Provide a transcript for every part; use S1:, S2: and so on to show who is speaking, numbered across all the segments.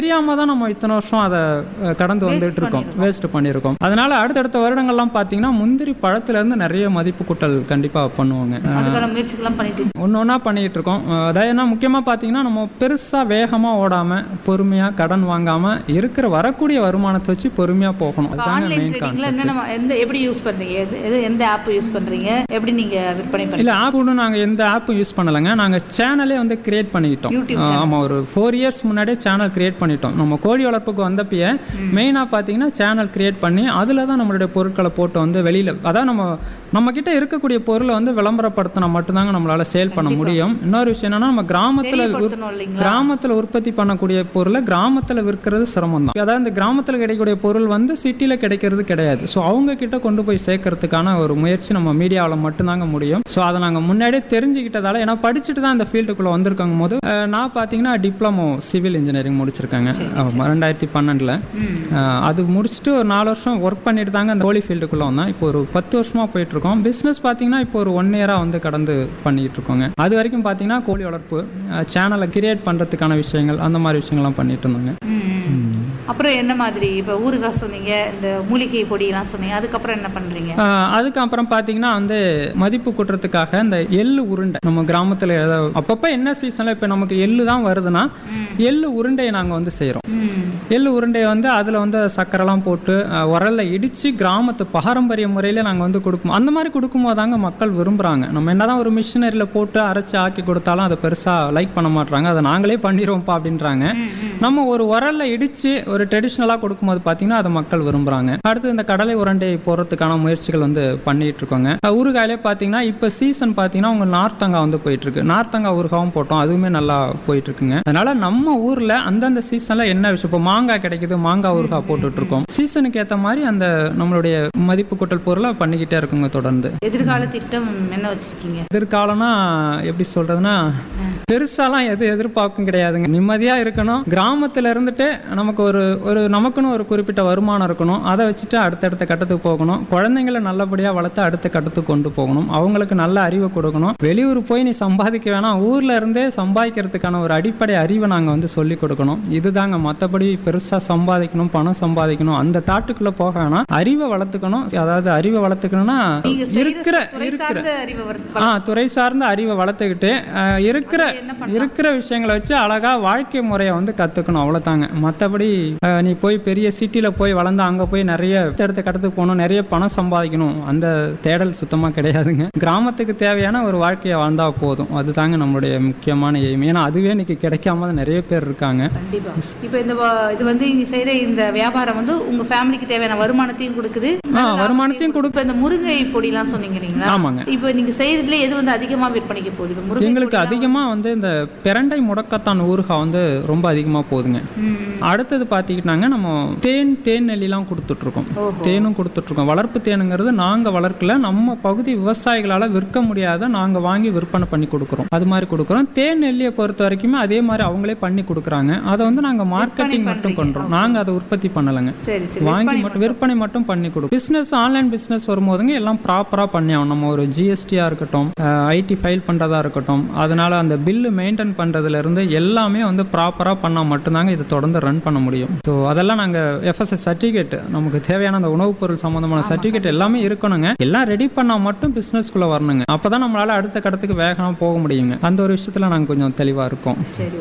S1: தெரியாம தான் நம்ம இத்தனை வருஷம் அதை அஹ், கடந்து வந்துட்டு இருக்கோம் வேஸ்ட் பண்ணியிருக்கோம் அதனால அடுத்தடுத்த வருடங்கள்லாம் பார்த்தீங்கன்னா முந்திரி பழத்துல இருந்து நிறைய மதிப்பு கூட்டல் கண்டிப்பா பண்ணுவாங்க
S2: அதுக்கான முயற்சிகள்லாம் பண்ணிட்டு இருக்கீங்க.
S1: ஒன்று ஒன்றா பண்ணிட்டு இருக்கோம் அஹ், அதாவது என்ன முக்கியமாக பார்த்தீங்கன்னா நம்ம பெருசாக வேகமாக ஓடாம பொறுமையாக கடன் வாங்காம இருக்கிற வரக்கூடிய வருமானத்தை வச்சு பொறுமையாக போகணும்
S2: இப்போ
S1: அதுதாங்க
S2: ஆன்லைன்
S1: மெயின்
S2: ட்ரேடிங்ல
S1: கான்செப்ட்
S2: என்னென்ன எந்த எப்படி யூஸ் பண்றீங்க எது எது- எந்த ஆப் யூஸ் பண்றீங்க எப்படி நீங்க விற்பனை பண்றீங்க
S1: இல்லை ஆப் ஒன்றும் நாங்கள் எந்த ஆப்பும் யூஸ் பண்ணலைங்க நாங்கள் சேனலே வந்து கிரியேட் பண்ணிக்கிட்டோம்
S2: யூடியூப்
S1: ஆ, ஆமா ஒரு ஃபோர் இயர்ஸ் முன்னாடியே சேனல் கிரியேட் பண்ணிட்டோம் நம்ம கோழி வளர்ப்புக்கு வந்தப்பயே மெயினாக பார்த்தீங்கன்னா சேனல் கிரியேட் பண்ணி அதில் தான் நம்மளுடைய பொருட்களை போட்டு வந்து வெளியில் அதான் நம்ம நம்ம கிட்ட இருக்கக்கூடிய பொருளை வந்து விளம்பரப்படுத்தினா மட்டும்தாங்க நம்மளால சேல் பண்ண முடியும் இன்னொரு விஷயம் என்னன்னா நம்ம கிராமத்தில்
S2: தெரியப்படுத்தணும் இல்லைங்களா
S1: கிராமத்துல உற்பத்தி பண்ணக்கூடிய பொருளை கிராமத்துல விற்கிறது சிரமம் தான் அதாவது இந்த கிராமத்துல கிடைக்கக்கூடிய பொருள் வந்து சிட்டில கிடைக்கிறது கிடையாது ஸோ அவங்க கிட்ட கொண்டு போய் சேர்க்கறதுக்கான ஒரு முயற்சி நம்ம மீடியாவில் மட்டும்தாங்க முடியும் ஸோ அதை நாங்கள் முன்னாடியே தெரிஞ்சுக்கிட்டதால ஏன்னா படிச்சுட்டு தான் இந்த ஃபீல்டுக்குள்ள வந்திருக்காங்க போது அஹ், நான் பார்த்தீங்கன்னா டிப்ளமோ சிவில் இன்ஜினியரிங் முடிச்சிருக்காங்க ஆமா, ரெண்டாயிரத்தி பன்னெண்டுல அஹ், அது முடிச்சுட்டு ஒரு நாலு வருஷம் ஒர்க் பண்ணிட்டு தாங்க அந்த கோழி ஃபீல்டுக்குள்ள வந்தேன் இப்போ ஒரு பத்து வருஷமா போயிட்டு இருக்கோம் பிஸ்னஸ் பார்த்தீங்கன்னா இப்போ ஒரு ஒன் இயரா வந்து கடந்து பண்ணிட்டு இருக்கோங்க அது வரைக்கும் பார்த்தீங்கன்னா கோழி வளர்ப்பு சேனலை கிரியேட் பண்றதுக்கான விஷயங்கள் அந்த மாதிரி விஷயங்கள்லாம் பண்ணிட்டு இருந்தாங்க
S2: ம், ம். அப்புறம் என்ன மாதிரி இப்போ ஊறுகாய் சொன்னீங்க இந்த மூலிகை பொடியெல்லாம் சொன்னீங்க அதுக்கப்புறம் என்ன பண்றீங்க
S1: ஆஹ் அதுக்கப்புறம் பார்த்தீங்கன்னா வந்து மதிப்பு கூட்டுறதுக்காக இந்த எள்ளு உருண்டை நம்ம கிராமத்தில் அப்பப்போ என்ன சீசனில் இப்போ நமக்கு எள்ளு தான் வருதுன்னா எள்ளு உருண்டையை நாங்கள் வந்து செய்கிறோம்
S2: ம்
S1: எள்ளு உருண்டையை வந்து அதில் வந்து சக்கரைலாம் போட்டு அஹ், உரல்ல இடித்து கிராமத்து பாரம்பரிய முறையில் நாங்கள் வந்து கொடுப்போம் அந்த மாதிரி கொடுக்கும்போது தாங்க மக்கள் விரும்புகிறாங்க நம்ம என்னதான் ஒரு மிஷினரியில் போட்டு அரைச்சி ஆக்கி கொடுத்தாலும் அதை பெருசாக லைக் பண்ண மாட்றாங்க அதை நாங்களே பண்ணிடுவோம்ப்பா அப்படின்றாங்க நம்ம ஒரு உரல்ல இடித்து ஒரு ட்ரெடிஷ்னலாக கொடுக்கும்போது பார்த்தீங்கன்னா அதை மக்கள் விரும்புகிறாங்க அடுத்து இந்த கடலை உருண்டை போடுறதுக்கான முயற்சிகள் வந்து பண்ணிட்டு இருக்கோங்க அஹ், ஊறுகாயிலே பார்த்தீங்கன்னா இப்போ சீசன் பார்த்தீங்கன்னா உங்க நார்த்தங்காய் வந்து போயிட்டு இருக்கு நார்த்தங்காய் ஊறுகாவும் போட்டோம் அதுவுமே நல்லா போயிட்டு இருக்குங்க அதனால நம்ம ஊர்ல அந்தந்த சீசன்ல என்ன விஷயம் இப்போ மாங்காய் கிடைக்குது மாங்காய் ஊறுகாய் போட்டுட்டு இருக்கோம் சீசனுக்கு ஏற்ற மாதிரி அந்த நம்மளுடைய மதிப்பு கூட்டல் பொருளை பண்ணிக்கிட்டே இருக்குங்க தொடர்ந்து
S2: எதிர்கால திட்டம் என்ன வச்சிருக்கீங்க
S1: எதிர்காலம்னா எப்படி சொல்றதுன்னா பெருசாலாம் எது எதிர்பார்க்கும் கிடையாதுங்க நிம்மதியா இருக்கணும் கிராமத்துல இருந்துட்டு நமக்கு ஒரு ஒரு நமக்குன்னு ஒரு குறிப்பிட்ட வருமானம் இருக்கணும் அதை வச்சுட்டு அடுத்தடுத்த கட்டத்துக்கு போகணும் குழந்தைங்களை நல்லபடியா வளர்த்து அடுத்த கட்டத்துக்கு கொண்டு போகணும் அவங்களுக்கு நல்ல அறிவை கொடுக்கணும் வெளியூர் போய் நீ சம்பாதிக்க வேணாம் ஊர்ல இருந்தே சம்பாதிக்கிறதுக்கான ஒரு அடிப்படை அறிவை நாங்க வந்து சொல்லி கொடுக்கணும் இதுதாங்க மத்தபடி பெருசா சம்பாதிக்கணும் பணம் சம்பாதிக்கணும் அந்த தாட்டுக்குள்ள போக வேணாம் அறிவை வளர்த்துக்கணும் அதாவது அறிவை வளர்த்துக்கணும்னா
S2: நீங்க செய்யற
S1: இருக்கிற
S2: துறை
S1: இருக்கிற
S2: சார்ந்த அறிவை வளர்த்து-
S1: ஆ துறை சார்ந்த அறிவை வளர்த்துக்கிட்டு அஹ், இருக்கிற
S2: என்ன பண்ணலாம்?
S1: இருக்கிற விஷயங்களை வச்சு அழகா வாழ்க்கை முறையை வந்து கத்துக்கணும் அவ்வளவுதாங்க மத்தபடி அஹ், நீ போய் பெரிய சிட்டில போய் வளர்ந்து அங்க போய் நிறைய அடுத்த கடத்துக்கு போகணும் நிறைய பணம் சம்பாதிக்கணும் அந்த தேடல் சுத்தமா கிடையாதுங்க கிராமத்துக்கு தேவையான ஒரு வாழ்க்கையை வாழ்ந்தா போதும் அதுதாங்க நம்மளுடைய முக்கியமான எய்ம் ஏன்னா அதுவே இன்னைக்கு கிடைக்காம தான் நிறைய பேர் இருக்காங்க
S2: கண்டிப்பா இப்போ இந்த வ- இது வந்து நீங்க செய்யற இந்த வியாபாரம் வந்து உங்க ஃபேமிலிக்கு தேவையான வருமானத்தையும் கொடுக்குது
S1: ஆ வருமானத்தையும் கொடு
S2: இப்போ இந்த முருங்கை பொடிலாம் சொன்னீங்க இல்லைங்களா
S1: ஆமாங்க
S2: இப்போ நீங்க செய்யறதுல எது வந்து அதிகமா விற்பனைக்கு போகுது இப்போ முருங்கை
S1: எங்களுக்கு அதிகமா வந்து இந்த பிரண்டை முடக்கத்தான் ஊறுகாய் வந்து ரொம்ப அதிகமா போகுதுங்க
S2: ம்.
S1: அடுத்தது பார்த்துக்கிட்டாங்க நம்ம தேன் தேன் நெல்லிலாம் கொடுத்துட்டு இருக்கோம்
S2: ஓஹோ.
S1: தேனும் கொடுத்துட்டு இருக்கோம் வளர்ப்பு தேனுங்கிறது நாங்க வளர்க்கல நம்ம பகுதி விவசாயிகளால விற்க முடியாத நாங்க வாங்கி விற்பனை பண்ணி கொடுக்குறோம் அது மாதிரி கொடுக்குறோம் தேன் நெல்லியை பொறுத்த வரைக்குமே அதே மாதிரி அவங்களே பண்ணி கொடுக்குறாங்க அதை வந்து நாங்க மார்க்கெட்டிங் மட்டும் பண்றோம் நாங்க அதை உற்பத்தி பண்ணலைங்க
S2: சரி சரி
S1: வாங்கி மட்டும் விற்பனை மட்டும் பண்ணி கொடுக்கும் பிசினஸ் ஆன்லைன் பிசினஸ் வரும்போதுங்க எல்லாம் ப்ராப்பரா பண்ணி ஆகணும் நம்ம ஒரு ஜிஎஸ்டியா இருக்கட்டும் ஐடி ஃபைல் பண்றதா இருக்கட்டும் அதனால அந்த பில்லு மெயின்டைன் பண்றதுல இருந்து எல்லாமே வந்து ப்ராப்பரா பண்ணா மட்டும்தாங்க இதை தொடர்ந்து ரன் பண்ண முடியும் ஸோ அதெல்லாம் நாங்க எஃப்எஸ்எஸ் சர்டிஃபிகேட் நமக்கு தேவையான அந்த உணவுப் பொருள் சம்பந்தமான சர்டிஃபிகேட் எல்லாமே இருக்கணுங்க எல்லாம் ரெடி பண்ணா மட்டும் பிசினஸ்க்குள்ள வரணுங்க அப்பதான் நம்மளால அடுத்த கடத்துக்கு வேகமா போக முடியுங்க அந்த ஒரு விஷயத்துல நாங்க கொஞ்சம் தெளிவா இருக்கோம்
S2: சரி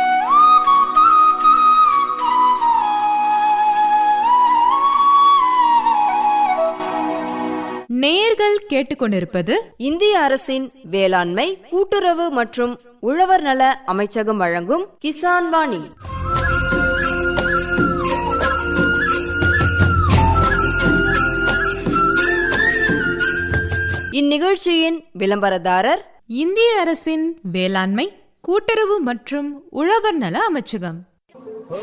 S3: நேர்கள் கேட்டுக்கொண்டிருப்பது
S4: இந்திய அரசின் வேளாண்மை கூட்டுறவு மற்றும் உழவர் நல அமைச்சகம் வழங்கும் கிசான் வாணி இந்நிகழ்ச்சியின் விளம்பரதாரர்
S3: இந்திய அரசின் வேளாண்மை கூட்டுறவு மற்றும் உழவர் நல அமைச்சகம்